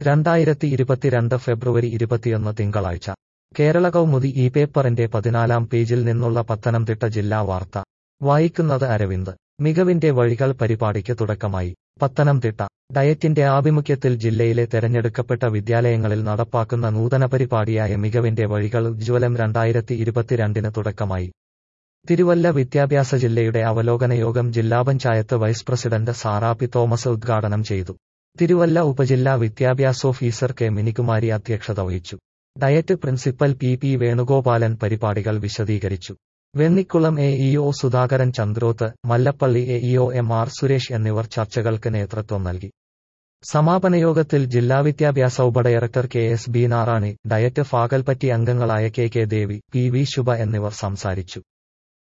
രണ്ടായിരത്തി ഇരുപത്തിരണ്ട് ഫെബ്രുവരി ഇരുപത്തിയൊന്ന് തിങ്കളാഴ്ച കേരള കൗമുദി ഈ പേപ്പറിന്റെ പതിനാലാം പേജിൽ നിന്നുള്ള പത്തനംതിട്ട ജില്ലാ വാർത്ത വായിക്കുന്നത് അരവിന്ദ് മികവിന്റെ വഴികൾ പരിപാടിക്ക് തുടക്കമായി പത്തനംതിട്ട ഡയറ്റിന്റെ ആഭിമുഖ്യത്തിൽ ജില്ലയിലെ തെരഞ്ഞെടുക്കപ്പെട്ട വിദ്യാലയങ്ങളിൽ നടപ്പാക്കുന്ന നൂതന പരിപാടിയായ മികവിന്റെ വഴികൾ ഉജ്ജ്വലം രണ്ടായിരത്തി ഇരുപത്തിരണ്ടിന് തുടക്കമായി തിരുവല്ല വിദ്യാഭ്യാസ ജില്ലയുടെ അവലോകന യോഗം ജില്ലാ പഞ്ചായത്ത് വൈസ് പ്രസിഡന്റ് സാറാപ്പി തോമസ് ഉദ്ഘാടനം ചെയ്തു തിരുവല്ല ഉപജില്ലാ വിദ്യാഭ്യാസ ഓഫീസർ കെ മിനികുമാരി അധ്യക്ഷത വഹിച്ചു DIET principal P P Venugopalan പരിപാടികൾ വിശദീകരിച്ചു Vennikulam A EO Sudhakaran Chandroth Mallappally A EO M R Suresh എന്നിവർ ചർച്ചകൾക്ക് നേതൃത്വം നൽകി സമാപന യോഗത്തിൽ ജില്ലാ വിദ്യാഭ്യാസ ഉപഡയറക്ടർ K S B Narani DIET faculty അംഗങ്ങളായ K K Devi P V Shubha എന്നിവർ സംസാരിച്ചു